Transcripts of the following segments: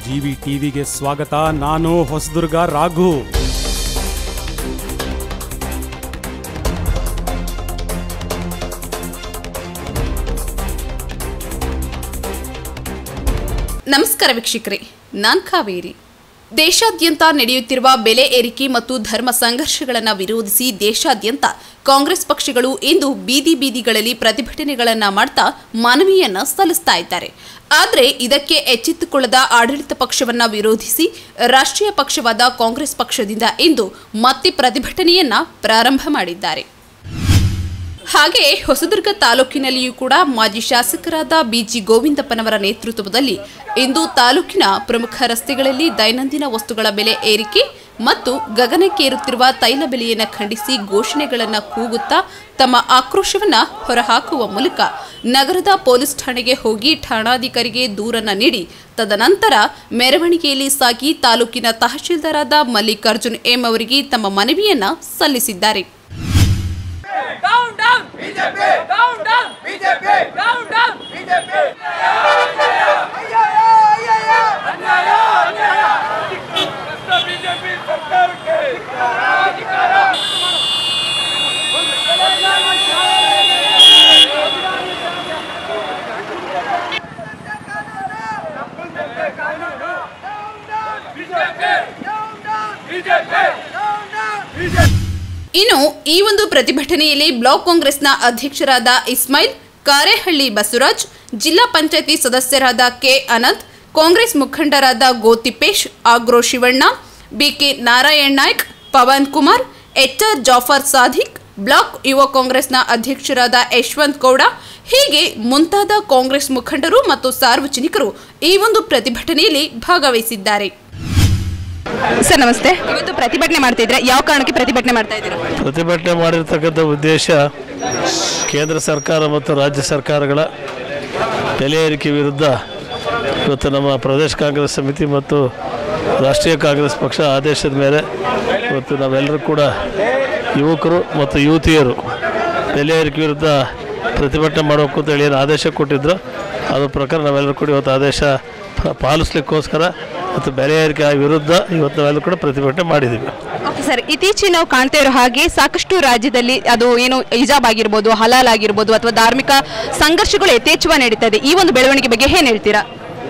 GV ಟಿವಿಗೆ ಸ್ವಾಗತ ನಾನು ಹೊಸದುರ್ಗ ರಾಘು ನಮಸ್ಕಾರ ವೀಕ್ಷಕರೇ ನಾನ್ ಕಾವೇರಿ ದೇಶಾದ್ಯಂತ ನಡೆಯುತ್ತಿರುವ ಬೆಲೆ ಏರಿಕೆ ಮತ್ತು ಧರ್ಮ ಸಂಘರ್ಷಗಳನ್ನು ವಿರೋಧಿಸಿ ದೇಶಾದ್ಯಂತ ಕಾಂಗ್ರೆಸ್ ಪಕ್ಷಗಳು ಇಂದು ಬೀದಿ ಬೀದಿಗಳಲ್ಲಿ ಪ್ರತಿಭಟನೆಗಳನ್ನ ಮಾಡ್ತಾ ಮನವಿಯನ್ನ ಸಲ್ಲಿಸ್ತಾ ಇದ್ದಾರೆ ಆದರೆ ಇದಕ್ಕೆ ಎಚ್ಚೆತ್ತುಕೊಳ್ಳದ ಆಡಳಿತ ಪಕ್ಷವನ್ನ ವಿರೋಧಿಸಿ ರಾಷ್ಟ್ರೀಯ ಪಕ್ಷವಾದ ಕಾಂಗ್ರೆಸ್ ಪಕ್ಷದಿಂದ ಇಂದು ಮತ್ತೆ ಪ್ರತಿಭಟನೆಯನ್ನ ಪ್ರಾರಂಭ ಮಾಡಿದ್ದಾರೆ ಹಾಗೆ ಹೊಸದುರ್ಗ ತಾಲೂಕಿನಲ್ಲಿಯೂ ಕೂಡ ಮಾಜಿ ಶಾಸಕರಾದ ಬಿಜಿ ಗೋವಿಂದಪ್ಪನವರ ನೇತೃತ್ವದಲ್ಲಿ ಇಂದು ತಾಲೂಕಿನ ಪ್ರಮುಖ ರಸ್ತೆಗಳಲ್ಲಿ ದೈನಂದಿನ ವಸ್ತುಗಳ ಬೆಲೆ ಏರಿಕೆ ಮತ್ತು ಗಗನಕ್ಕೇರುತ್ತಿರುವ ತೈಲ ಬೆಲೆಯನ್ನು ಖಂಡಿಸಿ ಘೋಷಣೆಗಳನ್ನು ಕೂಗುತ್ತಾ ತಮ್ಮ ಆಕ್ರೋಶವನ್ನ ಹೊರಹಾಕುವ ಮೂಲಕ ನಗರದ ಪೊಲೀಸ್ ಠಾಣೆಗೆ ಹೋಗಿ ಠಾಣಾಧಿಕಾರಿಗೆ ದೂರನ್ನ ನೀಡಿ ತದನಂತರ ಮೆರವಣಿಗೆಯಲ್ಲಿ ಸಾಗಿ ತಾಲೂಕಿನ ತಹಶೀಲ್ದಾರಾದ ಮಲ್ಲಿಕಾರ್ಜುನ್ ಎಂ ಅವರಿಗೆ ತಮ್ಮ ಮನವಿಯನ್ನ ಸಲ್ಲಿಸಿದ್ದಾರೆ Down, down! BJP! Down, down! BJP! Down, down! BJP! ಅನ್ಯಾಯ ಅನ್ಯಾಯ ಬಿಜೆಪಿ ಸರ್ಕಾರಕ್ಕೆ ಅಧಿಕಾರ ಬಿಜೆಪಿ ಇನ್ನು ಈ ಒಂದು ಪ್ರತಿಭಟನೆಯಲ್ಲಿ ಬ್ಲಾಕ್ ಕಾಂಗ್ರೆಸ್ನ ಅಧ್ಯಕ್ಷರಾದ ಇಸ್ಮೈಲ್ ಕಾರೇಹಳ್ಳಿ ಬಸವರಾಜ್ ಜಿಲ್ಲಾ ಪಂಚಾಯತಿ ಸದಸ್ಯರಾದ ಕೆ ಅನಂತ್ ಕಾಂಗ್ರೆಸ್ ಮುಖಂಡರಾದ ಗೋತಿಪೇಶ್ ಆಗ್ರೋ Shivanna BK Narayan Naik Pavan Kumar HR Jafar Sadiq block ಯುವ ಕಾಂಗ್ರೆಸ್ನ ಅಧ್ಯಕ್ಷರಾದ ಯಶವಂತ್ ಗೌಡ ಹೀಗೆ ಮುಂತಾದ ಕಾಂಗ್ರೆಸ್ ಮುಖಂಡರು ಮತ್ತು ಸಾರ್ವಜನಿಕರು ಈ ಒಂದು ಪ್ರತಿಭಟನೆಯಲ್ಲಿ ಭಾಗವಹಿಸಿದ್ದಾರೆ ಸರ್ ನಮಸ್ತೆ ಇವತ್ತು ಪ್ರತಿಭಟನೆ ಮಾಡ್ತಿದ್ರೆ ಯಾವ ಕಾರಣಕ್ಕೆ ಪ್ರತಿಭಟನೆ ಮಾಡ್ತಾ ಇದ್ದೀರಾ ಪ್ರತಿಭಟನೆ ಮಾಡಿರ್ತಕ್ಕಂಥ ಉದ್ದೇಶ ಕೇಂದ್ರ ಸರ್ಕಾರ ಮತ್ತು ರಾಜ್ಯ ಸರ್ಕಾರಗಳ ಬೆಲೆ ಏರಿಕೆ ವಿರುದ್ಧ ಇವತ್ತು ನಮ್ಮ ಪ್ರದೇಶ ಕಾಂಗ್ರೆಸ್ ಸಮಿತಿ ಮತ್ತು ರಾಷ್ಟ್ರೀಯ ಕಾಂಗ್ರೆಸ್ ಪಕ್ಷ ಆದೇಶದ ಮೇಲೆ ಇವತ್ತು ನಾವೆಲ್ಲರೂ ಕೂಡ ಯುವಕರು ಮತ್ತು ಯುವತಿಯರು ಬೆಲೆ ಏರಿಕೆ ವಿರುದ್ಧ ಪ್ರತಿಭಟನೆ ಮಾಡಬೇಕು ಅಂತೇಳಿ ಏನು ಆದೇಶ ಕೊಟ್ಟಿದ್ರು ಅದ್ರ ಪ್ರಕಾರ ನಾವೆಲ್ಲರೂ ಕೂಡ ಇವತ್ತು ಆದೇಶ ಪ- ಪಾಲಿಸ್ಲಿಕ್ಕೋಸ್ಕರ ಮತ್ತು ಬೆಲೆ ಏರಿಕೆ ವಿರುದ್ಧ ಇವತ್ತು ನಾವೆಲ್ಲರೂ ಕೂಡ ಪ್ರತಿಭಟನೆ ಮಾಡಿದ್ದೀವಿ ಓಕೆ ಸರ್ ಇತ್ತೀಚೆಗೆ ನಾವು ಕಾಣ್ತಾ ಇರೋ ಹಾಗೆ ಸಾಕಷ್ಟು ರಾಜ್ಯದಲ್ಲಿ ಅದು ಏನು ಹಿಜಾಬ್ ಆಗಿರ್ಬೋದು ಹಲಾಲ್ ಆಗಿರ್ಬೋದು ಅಥವಾ ಧಾರ್ಮಿಕ ಸಂಘರ್ಷಗಳು ಯಥೇಚ್ಛವಾಗಿ ನಡೀತಾ ಇದೆ ಈ ಒಂದು ಬೆಳವಣಿಗೆ ಬಗ್ಗೆ ಏನು ಹೇಳ್ತೀರಾ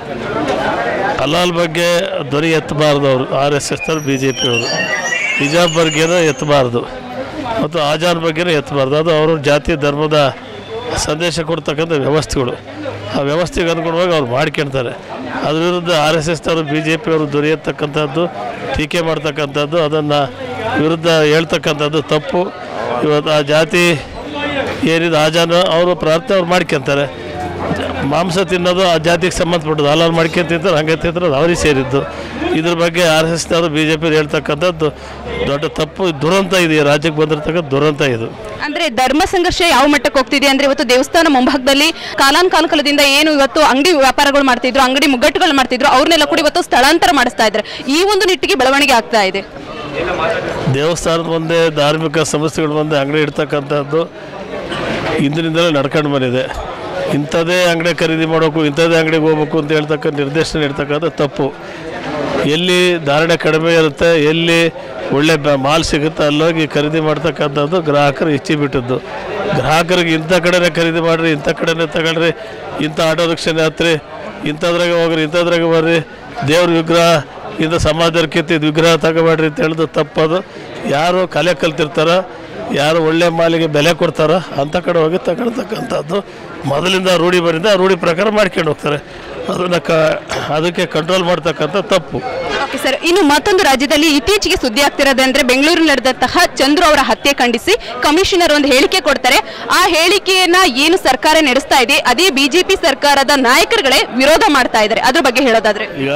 ಹಲಾಲ್ ಬಗ್ಗೆ ಧ್ವನಿ ಎತ್ತಬಾರ್ದು ಅವರು ಆರ್ ಎಸ್ ಎಸ್ ಅವರು ಬಿ ಜೆ ಪಿಯವರು ಹಿಜಾಬ್ ಬಗ್ಗೆನೂ ಎತ್ತಬಾರ್ದು ಮತ್ತು ಆಜಾನ್ ಬಗ್ಗೆನೂ ಎತ್ತಬಾರ್ದು ಅದು ಅವರು ಜಾತಿ ಧರ್ಮದ ಸಂದೇಶ ಕೊಡ್ತಕ್ಕಂಥ ವ್ಯವಸ್ಥೆಗಳು ಆ ವ್ಯವಸ್ಥೆಗೆ ಅನುಗುಣವಾಗಿ ಅವ್ರು ಮಾಡ್ಕೊಳ್ತಾರೆ ಅದ್ರ ವಿರುದ್ಧ ಆರ್ ಎಸ್ ಎಸ್ ಅವರು ಬಿ ಜೆ ಪಿಯವರು ಧ್ವನಿ ಎತ್ತಕ್ಕಂಥದ್ದು ಟೀಕೆ ಮಾಡ್ತಕ್ಕಂಥದ್ದು ಅದನ್ನು ವಿರುದ್ಧ ಹೇಳ್ತಕ್ಕಂಥದ್ದು ತಪ್ಪು ಇವತ್ತು ಆ ಜಾತಿ ಏನಿದೆ ಆಜಾನು ಅವರು ಪ್ರಾರ್ಥನೆ ಅವ್ರು ಮಾಡ್ಕೊತಾರೆ ಮಾಂಸ ತಿನ್ನೋದು ಆ ಜಾತಿಗೆ ಸಂಬಂಧಪಟ್ಟದ್ದು ಹಲಾಲ್ ಮಾಡ್ಕೊಂಡು ತಿಂತಾರೆ ಹಂಗೆ ತಿಂತಾರೆ ಅದು ಅವ್ರಿಗೆ ಸೇರಿದ್ದು ಇದ್ರ ಬಗ್ಗೆ ಆರ್ ಎಸ್ ಎಸ್ನವರು ಬಿ ಜೆ ಪಿ ಹೇಳ್ತಕ್ಕಂಥದ್ದು ದೊಡ್ಡ ತಪ್ಪು ದುರಂತ ಇದೆ ಈ ರಾಜ್ಯಕ್ಕೆ ಬಂದಿರತಕ್ಕಂಥ ದುರಂತ ಇದು ಅಂದ್ರೆ ಧರ್ಮ ಸಂಘರ್ಷ ಯಾವ ಮಟ್ಟಕ್ಕೆ ಹೋಗ್ತಿದೆ ಅಂದ್ರೆ ಇವತ್ತು ದೇವಸ್ಥಾನ ಮುಂಭಾಗದಲ್ಲಿ ಕಾಲಾನುಕಾಲದಿಂದ ಏನು ಇವತ್ತು ಅಂಗಡಿ ವ್ಯಾಪಾರಗಳು ಮಾಡ್ತಿದ್ರು ಅಂಗಡಿ ಮುಗ್ಗಟ್ಟುಗಳು ಮಾಡ್ತಿದ್ರು ಅವ್ರನ್ನೆಲ್ಲ ಕೂಡ ಇವತ್ತು ಸ್ಥಳಾಂತರ ಮಾಡಿಸ್ತಾ ಇದ್ದಾರೆ ಈ ಒಂದು ನಿಟ್ಟಿಗೆ ಬೆಳವಣಿಗೆ ಆಗ್ತಾ ಇದೆ ದೇವಸ್ಥಾನದ ಮುಂದೆ ಧಾರ್ಮಿಕ ಸಂಸ್ಥೆಗಳ ಮುಂದೆ ಅಂಗಡಿ ಇಡ್ತಕ್ಕಂಥದ್ದು ಹಿಂದಿನಿಂದಲೇ ನಡ್ಕೊಂಡು ಬಂದಿದೆ ಇಂಥದ್ದೇ ಅಂಗಡಿ ಖರೀದಿ ಮಾಡಬೇಕು ಇಂಥದ್ದೇ ಅಂಗಡಿಗೆ ಹೋಗ್ಬೇಕು ಅಂತ ಹೇಳ್ತಕ್ಕ ನಿರ್ದೇಶನ ಇರ್ತಕ್ಕಂಥ ತಪ್ಪು ಎಲ್ಲಿ ಧಾರಣೆ ಕಡಿಮೆ ಇರುತ್ತೆ ಎಲ್ಲಿ ಒಳ್ಳೆ ಬ- ಮಾಲ್ ಸಿಗುತ್ತೆ ಅಲ್ಲೋಗಿ ಖರೀದಿ ಮಾಡ್ತಕ್ಕಂಥದ್ದು ಗ್ರಾಹಕರು ಇಚ್ಚಿ ಬಿಟ್ಟದ್ದು ಗ್ರಾಹಕರಿಗೆ ಇಂಥ ಕಡೆನೇ ಖರೀದಿ ಮಾಡಿರಿ ಇಂಥ ಕಡೆನೇ ತಗೊಳ್ರಿ ಇಂಥ ಆಟೋ ರಿಕ್ಷಾನೇ ಹತ್ರಿ ಇಂಥದ್ರಾಗೆ ಹೋಗ್ರಿ ಇಂಥದ್ರಾಗೆ ಬರ್ರಿ ದೇವ್ರ ವಿಗ್ರಹ ಇಂಥ ಸಮಾಜದವ್ರ ಕಿತ್ತಿದ್ದು ವಿಗ್ರಹ ತಗೋಬೇಡ್ರಿ ಅಂತ ಹೇಳಿದ್ರು ತಪ್ಪದು ಯಾರು ಕಲೆ ಕಲ್ತಿರ್ತಾರೋ ಯಾರು ಒಳ್ಳೆ ಮಾಲಿಗೆ ಬೆಲೆ ಕೊಡ್ತಾರೋ ಅಂಥ ಕಡೆ ಹೋಗಿ ತಗೊಳ್ತಕ್ಕಂಥದ್ದು ಮೊದಲಿಂದ ರೂಢಿ ಬಂದಿದೆ ಆ ರೂಢಿ ಪ್ರಕಾರ ಮಾಡ್ಕೊಂಡು ಹೋಗ್ತಾರೆ ಅದನ್ನು ಕ ಅದಕ್ಕೆ ಕಂಟ್ರೋಲ್ ಮಾಡ್ತಕ್ಕಂಥ ತಪ್ಪು ಓಕೆ ಸರ್ ಇನ್ನು ಮತ್ತೊಂದು ರಾಜ್ಯದಲ್ಲಿ ಇತ್ತೀಚೆಗೆ ಸುದ್ದಿ ಆಗ್ತಿರೋದಂದ್ರೆ ಬೆಂಗಳೂರು ನಡೆದಂತಹ ಚಂದ್ರು ಅವರ ಹತ್ಯೆ ಖಂಡಿಸಿ ಕಮಿಷನರ್ ಒಂದು ಹೇಳಿಕೆ ಕೊಡ್ತಾರೆ ಆ ಹೇಳಿಕೆಯನ್ನ ಏನು ಸರ್ಕಾರ ನಡೆಸ್ತಾ ಇದೆ ಅದೇ ಬಿಜೆಪಿ ಸರ್ಕಾರದ ನಾಯಕರುಗಳೇ ವಿರೋಧ ಮಾಡ್ತಾ ಇದ್ದಾರೆ ಅದ್ರ ಬಗ್ಗೆ ಹೇಳೋದಾದ್ರೆ ಈಗ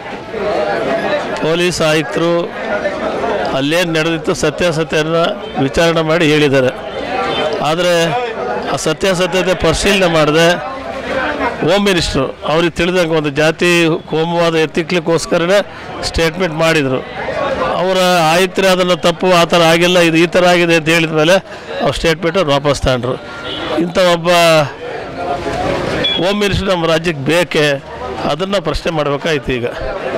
ಪೊಲೀಸ್ ಆಯುಕ್ತರು ಅಲ್ಲೇನು ನಡೆದಿತ್ತು ಸತ್ಯಾಸತ್ಯನ ವಿಚಾರಣೆ ಮಾಡಿ ಹೇಳಿದ್ದಾರೆ ಆದರೆ ಆ ಸತ್ಯಾಸತ್ಯತೆ ಪರಿಶೀಲನೆ ಮಾಡದೆ ಹೋಮ್ ಮಿನಿಸ್ಟ್ರು ಅವ್ರಿಗೆ ತಿಳಿದಂಗೆ ಒಂದು ಜಾತಿ ಕೋಮುವಾದ ಎತ್ತಿಕ್ಲಿಕ್ಕೋಸ್ಕರನೇ ಸ್ಟೇಟ್ಮೆಂಟ್ ಮಾಡಿದರು ಅವರ ಆಯುಕ್ತರೇ ಅದನ್ನು ತಪ್ಪು ಆ ಥರ ಆಗಿಲ್ಲ ಇದು ಈ ಥರ ಆಗಿದೆ ಅಂತ ಹೇಳಿದ ಮೇಲೆ ಅವ್ರು ಸ್ಟೇಟ್ಮೆಂಟ್ ವಾಪಸ್ ತಗೊಂಡ್ರು ಇಂಥ ಒಬ್ಬ ಹೋಮ್ ಮಿನಿಸ್ಟರ್ ನಮ್ಮ ರಾಜ್ಯಕ್ಕೆ ಬೇಕೇ ಅದನ್ನು ಪ್ರಶ್ನೆ ಮಾಡಬೇಕಾಯ್ತು ಈಗ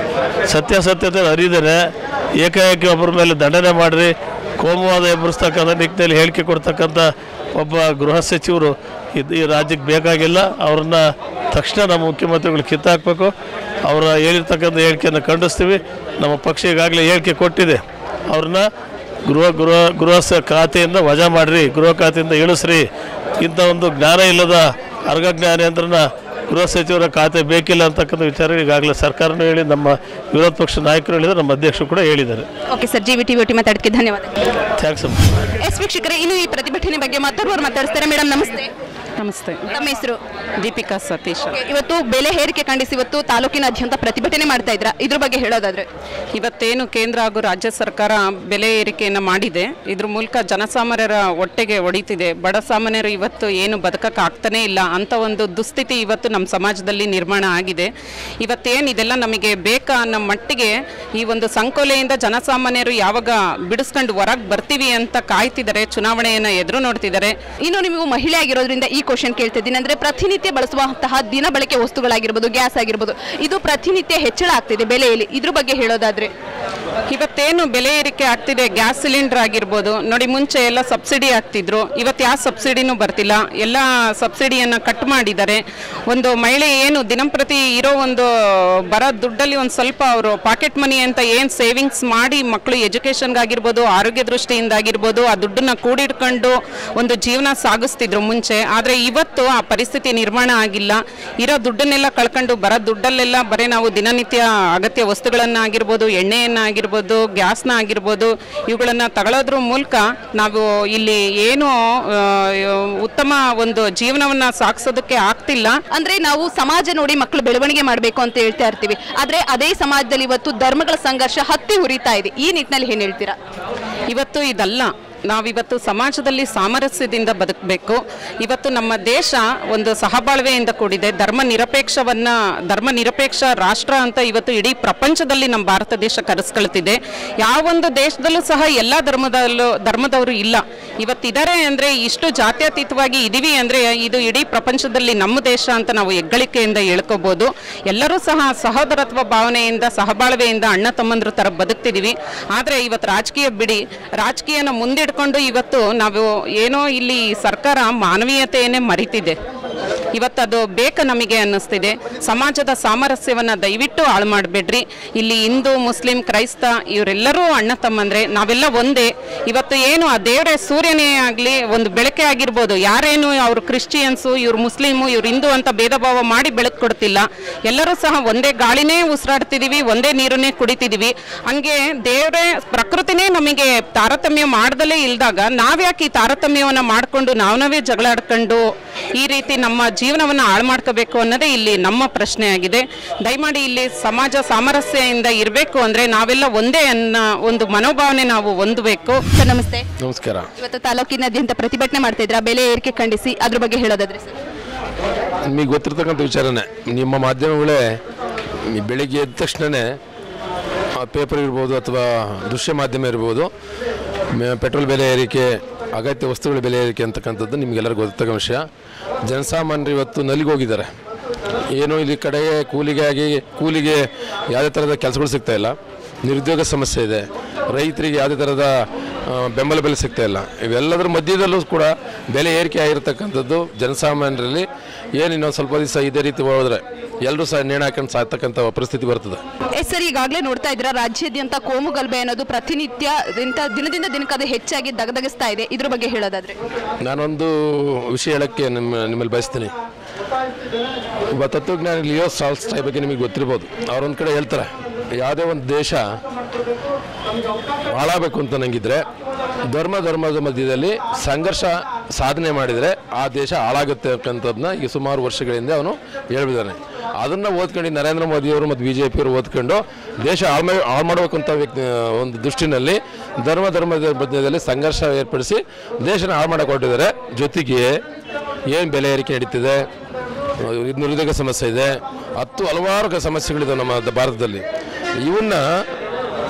ಸತ್ಯಾಸತ್ಯತೆ ಅರಿದರೆ ಏಕಾಏಕಿ ಒಬ್ಬರ ಮೇಲೆ ದಂಡನೆ ಮಾಡಿರಿ ಕೋಮುವಾದ ಎಬ್ಬರಿಸ್ತಕ್ಕಂಥ ನಿಟ್ಟಿನಲ್ಲಿ ಹೇಳಿಕೆ ಕೊಡ್ತಕ್ಕಂಥ ಒಬ್ಬ ಗೃಹ ಸಚಿವರು ಇದು ಈ ರಾಜ್ಯಕ್ಕೆ ಬೇಕಾಗಿಲ್ಲ ಅವ್ರನ್ನ ತಕ್ಷಣ ನಮ್ಮ ಮುಖ್ಯಮಂತ್ರಿಗಳು ಕಿತ್ತಾಕಬೇಕು ಅವರ ಹೇಳಿರ್ತಕ್ಕಂಥ ಹೇಳಿಕೆಯನ್ನು ಖಂಡಿಸ್ತೀವಿ ನಮ್ಮ ಪಕ್ಷ ಈಗಾಗಲೇ ಹೇಳಿಕೆ ಕೊಟ್ಟಿದೆ ಅವ್ರನ್ನ ಗೃಹ ಗೃಹ ಗೃಹ ಸ- ಖಾತೆಯಿಂದ ವಜಾ ಮಾಡಿರಿ ಗೃಹ ಖಾತೆಯಿಂದ ಇಳಿಸ್ರಿ ಇಂಥ ಒಂದು ಜ್ಞಾನ ಇಲ್ಲದ ಅರ್ಗ ಜ್ಞಾನೇಂದ್ರನ ಗೃಹ ಸಚಿವರ ಖಾತೆ ಬೇಕಿಲ್ಲ ಅಂತಕ್ಕಂಥ ವಿಚಾರ ಈಗಾಗಲೇ ಸರ್ಕಾರನೂ ಹೇಳಿ ನಮ್ಮ ವಿರೋಧ ಪಕ್ಷ ನಾಯಕರು ಹೇಳಿದ್ದಾರೆ ನಮ್ಮ ಅಧ್ಯಕ್ಷರು ಕೂಡ ಹೇಳಿದ್ದಾರೆ okay sir G V T ಒಟಿ ಮಾತಾಡೋಕ್ಕೆ ಧನ್ಯವಾದ ಥ್ಯಾಂಕ್ಸ್ ಎಸ್ ವೀಕ್ಷಕರೇ ಇನ್ನು ಈ ಪ್ರತಿಭಟನೆ ಬಗ್ಗೆ ಮತ್ತೊಬ್ಬರು ಮಾತಾಡ್ತಾರೆ ಮೇಡಮ್ ನಮಸ್ತೆ ನಮಸ್ತೆ ನಮ್ಮ ಹೆಸರು ದೀಪಿಕಾ ಸತೀಶ್ ಇವತ್ತು ಬೆಲೆ ಏರಿಕೆ ಖಂಡಿಸಿ ಇವತ್ತು ತಾಲೂಕಿನಾದ್ಯಂತ ಪ್ರತಿಭಟನೆ ಮಾಡ್ತಾ ಇದ್ರ ಇದ್ರ ಬಗ್ಗೆ ಹೇಳೋದಾದ್ರೆ ಇವತ್ತೇನು ಕೇಂದ್ರ ಹಾಗೂ ರಾಜ್ಯ ಸರ್ಕಾರ ಬೆಲೆ ಏರಿಕೆಯನ್ನು ಮಾಡಿದೆ ಇದ್ರ ಮೂಲಕ ಜನಸಾಮಾನ್ಯರ ಹೊಟ್ಟೆಗೆ ಹೊಡಿತಿದೆ ಬಡ ಸಾಮಾನ್ಯರು ಇವತ್ತು ಏನು ಬದುಕಕ್ಕೆ ಆಗ್ತಾನೇ ಇಲ್ಲ ಅಂತ ಒಂದು ದುಸ್ಥಿತಿ ಇವತ್ತು ನಮ್ಮ ಸಮಾಜದಲ್ಲಿ ನಿರ್ಮಾಣ ಆಗಿದೆ ಇವತ್ತೇನು ಇದೆಲ್ಲ ನಮಗೆ ಬೇಕಾ ಅನ್ನೋ ಮಟ್ಟಿಗೆ ಈ ಒಂದು ಸಂಕೋಲೆಯಿಂದ ಜನಸಾಮಾನ್ಯರು ಯಾವಾಗ ಬಿಡಿಸ್ಕೊಂಡು ಹೊರಗೆ ಬರ್ತೀವಿ ಅಂತ ಕಾಯ್ತಿದ್ದಾರೆ ಚುನಾವಣೆಯನ್ನು ಎದುರು ನೋಡ್ತಿದ್ದಾರೆ ಇನ್ನು ನೀವು ಮಹಿಳೆ ಆಗಿರೋದ್ರಿಂದ ಈ ಕ್ವಶನ್ ಕೇಳ್ತಿದ್ದೀನಿ ಅಂದ್ರೆ ಪ್ರತಿನಿತ್ಯ ಬಳಸುವಂತಹ ದಿನ ಬಳಕೆ ವಸ್ತುಗಳಾಗಿರ್ಬೋದು ಗ್ಯಾಸ್ ಆಗಿರ್ಬೋದು ಇದು ಪ್ರತಿನಿತ್ಯ ಹೆಚ್ಚಳ ಆಗ್ತಿದೆ ಬೆಲೆಯಲ್ಲಿ ಇದ್ರ ಬಗ್ಗೆ ಹೇಳೋದಾದ್ರೆ ಇವತ್ತೇನು ಬೆಲೆ ಏರಿಕೆ ಆಗ್ತಿದೆ ಗ್ಯಾಸ್ ಸಿಲಿಂಡರ್ ಆಗಿರ್ಬೋದು ನೋಡಿ ಮುಂಚೆ ಎಲ್ಲ ಸಬ್ಸಿಡಿ ಆಗ್ತಿದ್ರು ಇವತ್ತು ಯಾವ ಸಬ್ಸಿಡಿನೂ ಬರ್ತಿಲ್ಲ ಎಲ್ಲ ಸಬ್ಸಿಡಿಯನ್ನು ಕಟ್ ಮಾಡಿದ್ದಾರೆ ಒಂದು ಮಹಿಳೆ ಏನು ದಿನಂಪ್ರತಿ ಇರೋ ಒಂದು ಬರೋ ದುಡ್ಡಲ್ಲಿ ಒಂದು ಸ್ವಲ್ಪ ಅವರು ಪಾಕೆಟ್ ಮನಿ ಅಂತ ಏನು ಸೇವಿಂಗ್ಸ್ ಮಾಡಿ ಮಕ್ಕಳು ಎಜುಕೇಷನ್ಗಾಗಿರ್ಬೋದು ಆರೋಗ್ಯ ದೃಷ್ಟಿಯಿಂದ ಆಗಿರ್ಬೋದು ಆ ದುಡ್ಡನ್ನ ಕೂಡಿಡ್ಕೊಂಡು ಒಂದು ಜೀವನ ಸಾಗಿಸ್ತಿದ್ರು ಮುಂಚೆ ಆದರೆ ಇವತ್ತು ಆ ಪರಿಸ್ಥಿತಿ ನಿರ್ಮಾಣ ಆಗಿಲ್ಲ ಇರೋ ದುಡ್ಡನ್ನೆಲ್ಲ ಕಳ್ಕೊಂಡು ಬರೋ ದುಡ್ಡಲ್ಲೆಲ್ಲ ಬರೀ ನಾವು ದಿನನಿತ್ಯ ಅಗತ್ಯ ವಸ್ತುಗಳನ್ನು ಆಗಿರ್ಬೋದು ಎಣ್ಣೆಯನ್ನು ಆಗಿರ್ಬೋದು ಗ್ಯಾಸ್ನ ಆಗಿರ್ಬೋದು ಇವುಗಳನ್ನು ತಗೊಳ್ಳೋದ್ರ ಮೂಲಕ ನಾವು ಇಲ್ಲಿ ಏನು ಆ, ಉತ್ತಮ ಒಂದು ಜೀವನವನ್ನು ಸಾಗಿಸೋದಕ್ಕೆ ಆಗ್ತಿಲ್ಲ ಅಂದ್ರೆ ನಾವು ಸಮಾಜ ನೋಡಿ ಮಕ್ಕಳು ಬೆಳವಣಿಗೆ ಮಾಡಬೇಕು ಅಂತ ಹೇಳ್ತಾ ಇರ್ತೀವಿ ಆದ್ರೆ ಅದೇ ಸಮಾಜದಲ್ಲಿ ಇವತ್ತು ಧರ್ಮಗಳ ಸಂಘರ್ಷ ಹತ್ತಿ ಹುರಿತಾ ಇದೆ ಈ ನಿಟ್ಟಿನಲ್ಲಿ ಏನ್ ಹೇಳ್ತೀರಾ ಇವತ್ತು ಇದಲ್ಲ ನಾವಿವತ್ತು ಸಮಾಜದಲ್ಲಿ ಸಾಮರಸ್ಯದಿಂದ ಬದುಕಬೇಕು ಇವತ್ತು ನಮ್ಮ ದೇಶ ಒಂದು ಸಹಬಾಳ್ವೆಯಿಂದ ಕೂಡಿದೆ ಧರ್ಮ ನಿರಪೇಕ್ಷವನ್ನ ಧರ್ಮ ನಿರಪೇಕ್ಷ ರಾಷ್ಟ್ರ ಅಂತ ಇವತ್ತು ಇಡೀ ಪ್ರಪಂಚದಲ್ಲಿ ನಮ್ಮ ಭಾರತ ದೇಶ ಕರೆಸ್ಕೊಳ್ತಿದೆ ಯಾವೊಂದು ದೇಶದಲ್ಲೂ ಸಹ ಎಲ್ಲ ಧರ್ಮದಲ್ಲೂ ಧರ್ಮದವರು ಇಲ್ಲ ಇವತ್ತಿದ್ದಾರೆ ಅಂದರೆ ಇಷ್ಟು ಜಾತ್ಯತೀತವಾಗಿ ಇದೀವಿ ಅಂದರೆ ಇದು ಇಡೀ ಪ್ರಪಂಚದಲ್ಲಿ ನಮ್ಮ ದೇಶ ಅಂತ ನಾವು ಹೆಗ್ಗಳಿಕೆಯಿಂದ ಹೇಳ್ಕೋಬೋದು ಎಲ್ಲರೂ ಸಹ ಸಹೋದರತ್ವ ಭಾವನೆಯಿಂದ ಸಹಬಾಳ್ವೆಯಿಂದ ಅಣ್ಣ ತಮ್ಮಂದ್ರ ಥರ ಬದುಕ್ತಿದ್ದೀವಿ ಆದರೆ ಇವತ್ತು ರಾಜಕೀಯ ಬಿಡಿ ರಾಜಕೀಯನ ಮುಂದಿಡ್ಕೊಂಡು ಇವತ್ತು ನಾವು ಏನೋ ಇಲ್ಲಿ ಸರ್ಕಾರ ಮಾನವೀಯತೆಯನ್ನೇ ಮರಿತಿದೆ ಇವತ್ತು ಅದು ಬೇಕು ನಮಗೆ ಅನ್ನಿಸ್ತಿದೆ ಸಮಾಜದ ಸಾಮರಸ್ಯವನ್ನು ದಯವಿಟ್ಟು ಹಾಳು ಮಾಡಬೇಡ್ರಿ ಇಲ್ಲಿ ಹಿಂದೂ ಮುಸ್ಲಿಂ ಕ್ರೈಸ್ತ ಇವರೆಲ್ಲರೂ ಅಣ್ಣ ತಮ್ಮಂದ್ರೆ ನಾವೆಲ್ಲ ಒಂದೇ ಇವತ್ತು ಏನು ಆ ದೇವರೇ ಸೂರ್ಯನೇ ಆಗಲಿ ಒಂದು ಬೆಳಕೆ ಆಗಿರ್ಬೋದು ಯಾರೇನು ಅವರು ಕ್ರಿಶ್ಚಿಯನ್ಸು ಇವ್ರು ಮುಸ್ಲಿಮು ಇವ್ರು ಹಿಂದೂ ಅಂತ ಭೇದ ಭಾವ ಮಾಡಿ ಬೆಳಕು ಕೊಡ್ತಿಲ್ಲ ಎಲ್ಲರೂ ಸಹ ಒಂದೇ ಗಾಳಿನೇ ಉಸಿರಾಡ್ತಿದೀವಿ ಒಂದೇ ನೀರನ್ನೇ ಕುಡಿತಿದೀವಿ ಹಂಗೆ ದೇವರೇ ಪ್ರಕೃತಿನೇ ನಮಗೆ ತಾರತಮ್ಯ ಮಾಡ್ದಲೇ ಇಲ್ದಾಗ ನಾವ್ಯಾಕೆ ಈ ತಾರತಮ್ಯವನ್ನು ಮಾಡಿಕೊಂಡು ನಾವು ನಾವೇ ಜಗಳ ಆಡ್ಕೊಂಡು ಈ ರೀತಿ ನಮ್ಮ ಜೀವನವನ್ನು ಹಾಳು ಮಾಡ್ಕೋಬೇಕು ಅನ್ನೋದೇ ಇಲ್ಲಿ ನಮ್ಮ ಪ್ರಶ್ನೆ ಆಗಿದೆ ದಯಮಾಡಿ ಇಲ್ಲಿ ಸಮಾಜ ಸಾಮರಸ್ಯದಿಂದ ಇರಬೇಕು ಅಂದರೆ ನಾವೆಲ್ಲ ಒಂದೇ ಅನ್ನೋ ಒಂದು ಮನೋಭಾವನೆ ನಾವು ಹೊಂದಬೇಕು ಸರ್ ನಮಸ್ತೆ ನಮಸ್ಕಾರ ಇವತ್ತು ತಾಲೂಕಿನಾದ್ಯಂತ ಪ್ರತಿಭಟನೆ ಮಾಡ್ತಾ ಇದ್ರ ಬೆಲೆ ಏರಿಕೆ ಖಂಡಿಸಿ ಅದ್ರ ಬಗ್ಗೆ ಹೇಳೋದಾದ್ರೆ ಸರ್ ನಿಮಗೆ ಗೊತ್ತಿರ್ತಕ್ಕಂಥ ವಿಚಾರನೇ ನಿಮ್ಮ ಮಾಧ್ಯಮಗಳೇ ಈ ಬೆಳಿಗ್ಗೆ ಎದ್ದ ತಕ್ಷಣವೇ ಪೇಪರ್ ಇರ್ಬೋದು ಅಥವಾ ದೃಶ್ಯ ಮಾಧ್ಯಮ ಇರ್ಬೋದು ಮೆ- ಪೆಟ್ರೋಲ್ ಬೆಲೆ ಏರಿಕೆ ಅಗತ್ಯ ವಸ್ತುಗಳ ಬೆಲೆ ಏರಿಕೆ ಅಂತಕ್ಕಂಥದ್ದು ನಿಮಗೆಲ್ಲರಿಗೂ ಗೊತ್ತಿರ್ತಕ್ಕ ವಿಷಯ ಜನಸಾಮಾನ್ಯರು ಇವತ್ತು ನಲಿಗೆ ಹೋಗಿದ್ದಾರೆ ಏನೋ ಇಲ್ಲಿ ಕಡೆಗೆ ಕೂಲಿಗೆ ಆಗಿ ಕೂಲಿಗೆ ಯಾವುದೇ ಥರದ ಕೆಲಸಗಳು ಸಿಗ್ತಾ ಇಲ್ಲ ನಿರುದ್ಯೋಗ ಸಮಸ್ಯೆ ಇದೆ ರೈತರಿಗೆ ಯಾವುದೇ ಥರದ ಆ, ಬೆಂಬಲ ಬೆಲೆ ಸಿಗ್ತಾ ಇಲ್ಲ ಇವೆಲ್ಲದರ ಮಧ್ಯದಲ್ಲೂ ಕೂಡ ಬೆಲೆ ಏರಿಕೆ ಆಗಿರ್ತಕ್ಕಂಥದ್ದು ಜನಸಾಮಾನ್ಯರಲ್ಲಿ ಏನು ಇನ್ನೊಂದು ಸ್ವಲ್ಪ ದಿವಸ ಇದೇ ರೀತಿ ಹೋದ್ರೆ ಎಲ್ಲರೂ ಸಹ ನೇಣು ಹಾಕೊಂಡು ಸಾಯ್ತಕ್ಕಂಥ ಪರಿಸ್ಥಿತಿ ಬರ್ತದೆ ಎಸ್ ಸರ್ ಈಗಾಗಲೇ ನೋಡ್ತಾ ಇದ್ರ ರಾಜ್ಯಾದ್ಯಂತ ಕೋಮು ಗಲಭೆ ಅನ್ನೋದು ಪ್ರತಿನಿತ್ಯ ಇಂಥ ದಿನದಿಂದ ದಿನಕ್ಕೆ ಅದು ಹೆಚ್ಚಾಗಿ ದಗದಗಿಸ್ತಾ ಇದೆ ಇದ್ರ ಬಗ್ಗೆ ಹೇಳೋದಾದ್ರೆ ನಾನೊಂದು ವಿಷಯ ಹೇಳೋಕ್ಕೆ ನಿಮ್ಮ ನಿಮ್ಮಲ್ಲಿ ಬಯಸ್ತೀನಿ ಒಬ್ಬ ತತ್ವಜ್ಞಾನಿ ಲಿಯೋ ಸಾಲ್ಸ್ಟೈ ಬಗ್ಗೆ ನಿಮಗೆ ಗೊತ್ತಿರ್ಬೋದು ಅವರೊಂದು ಕಡೆ ಹೇಳ್ತಾರೆ ಯಾವುದೇ ಒಂದು ದೇಶ ಹಾಳಾಗಬೇಕು ಅಂತ ನಂಗಿದ್ರೆ ಧರ್ಮ ಧರ್ಮದ ಮಧ್ಯದಲ್ಲಿ ಸಂಘರ್ಷ ಸಾಧನೆ ಮಾಡಿದರೆ ಆ ದೇಶ ಹಾಳಾಗುತ್ತೆ ಅಂತಕ್ಕಂಥದ್ದನ್ನ ಈ ಸುಮಾರು ವರ್ಷಗಳಿಂದ ಅವನು ಹೇಳ್ಬಿದ್ದಾನೆ ಅದನ್ನು ಓದ್ಕೊಂಡು ನರೇಂದ್ರ ಮೋದಿಯವರು ಮತ್ತು ಬಿ ಜೆ ಪಿಯವರು ಓದ್ಕೊಂಡು ದೇಶ ಹಾಳು ಮಾ- ಹಾಳು ಮಾಡಬೇಕು ಅಂತ ವ್ಯಕ್ತಿ ಒಂದು ದೃಷ್ಟಿನಲ್ಲಿ ಧರ್ಮ ಧರ್ಮದ ಮಧ್ಯದಲ್ಲಿ ಸಂಘರ್ಷ ಏರ್ಪಡಿಸಿ ದೇಶನ ಹಾಳು ಮಾಡಕ್ಕೆ ಹೊರಟಿದ್ದಾರೆ ಜೊತೆಗೆ ಏನು ಬೆಲೆ ಏರಿಕೆ ನಡೀತಿದೆ ಇದು ನಿರುದ್ಯೋಗ ಸಮಸ್ಯೆ ಇದೆ ಹತ್ತು ಹಲವಾರು ಕ- ಸಮಸ್ಯೆಗಳಿದೆ ನಮ್ಮ ದ- ಭಾರತದಲ್ಲಿ ಇವನ್ನ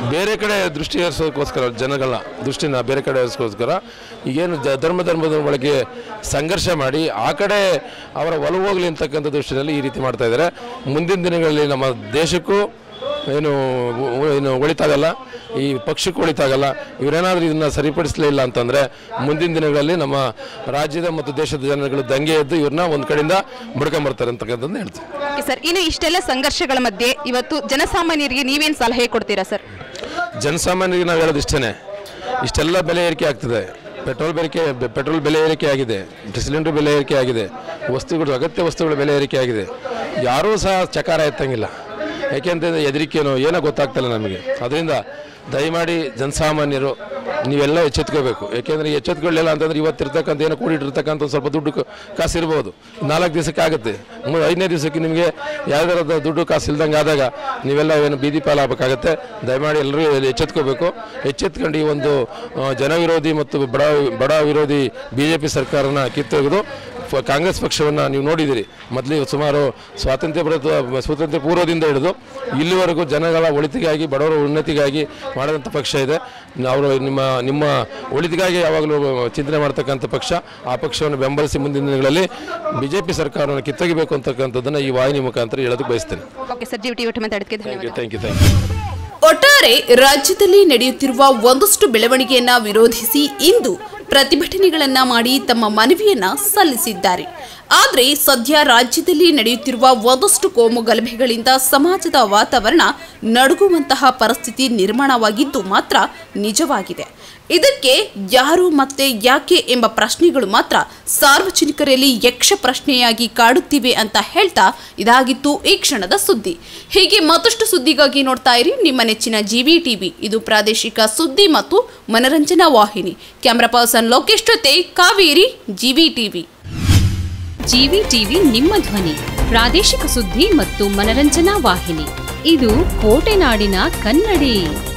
ಬೇರೆ ಕಡೆ ದೃಷ್ಟಿ ಹರಿಸೋದಕ್ಕೋಸ್ಕರ ಜನಗಳ ದೃಷ್ಟಿನ ಬೇರೆ ಕಡೆ ಹರಿಸೋದಕ್ಕೋಸ್ಕರ ಈಗೇನು ಜ ಧರ್ಮ ಧರ್ಮದ ಒಳಗೆ ಸಂಘರ್ಷ ಮಾಡಿ ಆ ಕಡೆ ಅವರ ಒಲವು ಹೋಗಲಿ ಅಂತಕ್ಕಂಥ ದೃಷ್ಟಿಯಲ್ಲಿ ಈ ರೀತಿ ಮಾಡ್ತಾ ಇದ್ದಾರೆ ಮುಂದಿನ ದಿನಗಳಲ್ಲಿ ನಮ್ಮ ದೇಶಕ್ಕೂ ಏನು ಉ- ಏನು ಒಳಿತಾಗಲ್ಲ ಈ ಪಕ್ಷಕ್ಕೂ ಒಳಿತಾಗಲ್ಲ ಇವರೇನಾದರೂ ಇದನ್ನು ಸರಿಪಡಿಸಲಿಲ್ಲ ಅಂತಂದರೆ ಮುಂದಿನ ದಿನಗಳಲ್ಲಿ ನಮ್ಮ ರಾಜ್ಯದ ಮತ್ತು ದೇಶದ ಜನಗಳು ದಂಗೆ ಎದ್ದು ಇವ್ರನ್ನ ಒಂದು ಕಡೆಯಿಂದ ಮುಡ್ಕೊಂಬರ್ತಾರೆ ಅಂತಕ್ಕಂಥದ್ದು ಹೇಳ್ತೀವಿ ಓಕೆ ಸರ್ ಇನ್ನು ಇಷ್ಟೆಲ್ಲ ಸಂಘರ್ಷಗಳ ಮಧ್ಯೆ ಇವತ್ತು ಜನಸಾಮಾನ್ಯರಿಗೆ ನೀವೇನು ಸಲಹೆ ಕೊಡ್ತೀರಾ ಸರ್ ಜನಸಾಮಾನ್ಯರಿಗೆ ನಾವು ಹೇಳೋದು ಇಷ್ಟೇ ಇಷ್ಟೆಲ್ಲ ಬೆಲೆ ಏರಿಕೆ ಆಗ್ತದೆ ಪೆಟ್ರೋಲ್ ಬೆರಿಕೆ ಪೆಟ್ರೋಲ್ ಬೆಲೆ ಏರಿಕೆ ಆಗಿದೆ ಸಿಲಿಂಡರ್ ಬೆಲೆ ಏರಿಕೆ ಆಗಿದೆ ವಸ್ತುಗಳು ಅಗತ್ಯ ವಸ್ತುಗಳ ಬೆಲೆ ಏರಿಕೆ ಆಗಿದೆ ಯಾರೂ ಸಹ ಚಕಾರ ಎತ್ತಂಗಿಲ್ಲ ಯಾಕೆಂತಂದರೆ ಹೆದರಿಕೆನೋ ಏನೋ ಗೊತ್ತಾಗ್ತಿಲ್ಲ ನಮಗೆ ಅದರಿಂದ ದಯಮಾಡಿ ಜನಸಾಮಾನ್ಯರು ನೀವೆಲ್ಲ ಎಚ್ಚೆತ್ಕೋಬೇಕು ಯಾಕೆಂದರೆ ಎಚ್ಚೆತ್ಕೊಳ್ಳಿಲ್ಲ ಅಂತಂದ್ರೆ ಇವತ್ತಿರ್ತಕ್ಕಂಥ ಏನೋ ಕೂಡಿಟ್ಟಿರ್ತಕ್ಕಂಥ ಒಂದು ಸ್ವಲ್ಪ ದುಡ್ಡು ಕ- ಕಾಸು ಇರ್ಬೋದು ನಾಲ್ಕು ದಿವಸಕ್ಕೆ ಆಗುತ್ತೆ ಮು- ಐದನೇ ದಿವಸಕ್ಕೆ ನಿಮಗೆ ಯಾವ್ದಾರದ ದುಡ್ಡು ಕಾಸು ಇಲ್ದಂಗೆ ಆದಾಗ ನೀವೆಲ್ಲ ಏನು ಬೀದಿ ಪಾಲಾಗಬೇಕಾಗತ್ತೆ ದಯಮಾಡಿ ಎಲ್ಲರೂ ಎಚ್ಚೆತ್ಕೋಬೇಕು ಎಚ್ಚೆತ್ಕೊಂಡು ಈ ಒಂದು ಆ, ಜನವಿರೋಧಿ ಮತ್ತು ಬಡ ಬಡ ವಿರೋಧಿ ಬಿ ಜೆ ಪಿ ಸರ್ಕಾರನ ಕಿತ್ತೊಗೆದು ಫ- ಕಾಂಗ್ರೆಸ್ ಪಕ್ಷವನ್ನು ನೀವು ನೋಡಿದ್ದೀರಿ ಮೊದಲು ಸುಮಾರು ಸ್ವಾತಂತ್ರ್ಯ ಬರೋದು ಸ್ವಾತಂತ್ರ್ಯ ಪೂರ್ವದಿಂದ ಹಿಡಿದು ಇಲ್ಲಿವರೆಗೂ ಜನಗಳ ಒಳಿತಿಗಾಗಿ ಬಡವರ ಉನ್ನತಿಗಾಗಿ ಮಾಡಿದಂಥ ಪಕ್ಷ ಇದೆ ಅವರು ನಿಮ್ಮ ನಿಮ್ಮ ಒಳಿತಿಗಾಗಿ ಯಾವಾಗಲೂ ಚಿಂತನೆ ಮಾಡ್ತಕ್ಕಂಥ ಪಕ್ಷ ಆ ಪಕ್ಷವನ್ನು ಬೆಂಬಲಿಸಿ ಮುಂದಿನ ದಿನಗಳಲ್ಲಿ ಬಿ ಜೆ ಪಿ ಸರ್ಕಾರವನ್ನು ಕಿತ್ತೊಗಿಬೇಕು ಅಂತಕ್ಕಂಥದ್ದನ್ನು ಈ ವಾಹಿನಿ ಮುಖಾಂತರ ಹೇಳೋದಕ್ಕೆ ಬಯಸ್ತೇನೆ ಓಕೆ ಸರ್ ಜಿ ಟಿ ಒಟ್ಟು ಮಾತಾಡೋದಕ್ಕೆ ಧನ್ಯವಾದ ಥ್ಯಾಂಕ್ ಯು ಥ್ಯಾಂಕ್ ಯು ಒಟ್ಟಾರೆ ರಾಜ್ಯದಲ್ಲಿ ನಡೆಯುತ್ತಿರುವ ಒಂದಷ್ಟು ಬೆಳವಣಿಗೆಯನ್ನ ವಿರೋಧಿಸಿ ಇಂದು ಪ್ರತಿಭಟನೆಗಳನ್ನ ಮಾಡಿ ತಮ್ಮ ಮನವಿಯನ್ನ ಸಲ್ಲಿಸಿದ್ದಾರೆ ಆದರೆ ಸದ್ಯ ರಾಜ್ಯದಲ್ಲಿ ನಡೆಯುತ್ತಿರುವ ಒಂದಷ್ಟು ಕೋಮು ಗಲಭೆಗಳಿಂದ ಸಮಾಜದ ವಾತಾವರಣ ನಡುಗುವಂತಹ ಪರಿಸ್ಥಿತಿ ನಿರ್ಮಾಣವಾಗಿದ್ದು ಮಾತ್ರ ನಿಜವಾಗಿದೆ ಇದಕ್ಕೆ ಯಾರು ಮತ್ತೆ ಯಾಕೆ ಎಂಬ ಪ್ರಶ್ನೆಗಳು ಮಾತ್ರ ಸಾರ್ವಜನಿಕರಲ್ಲಿ ಯಕ್ಷ ಪ್ರಶ್ನೆಯಾಗಿ ಕಾಡುತ್ತಿವೆ ಅಂತ ಹೇಳ್ತಾ ಇದಾಗಿತ್ತು ಈ ಕ್ಷಣದ ಸುದ್ದಿ ಹೀಗೆ ಮತ್ತಷ್ಟು ಸುದ್ದಿಗಾಗಿ ನೋಡ್ತಾ ಇರಿ ನಿಮ್ಮ ನೆಚ್ಚಿನ ಜಿವಿ ಟಿವಿ ಇದು ಪ್ರಾದೇಶಿಕ ಸುದ್ದಿ ಮತ್ತು ಮನರಂಜನಾ ವಾಹಿನಿ ಕ್ಯಾಮ್ರಾ ಪರ್ಸನ್ ಲೋಕೇಶ್ ಜೊತೆ Kaveri GV TV GV TV ನಿಮ್ಮ ಧ್ವನಿ ಪ್ರಾದೇಶಿಕ ಸುದ್ದಿ ಮತ್ತು ಮನರಂಜನಾ ವಾಹಿನಿ ಇದು ಕೋಟೆನಾಡಿನ ಕನ್ನಡಿ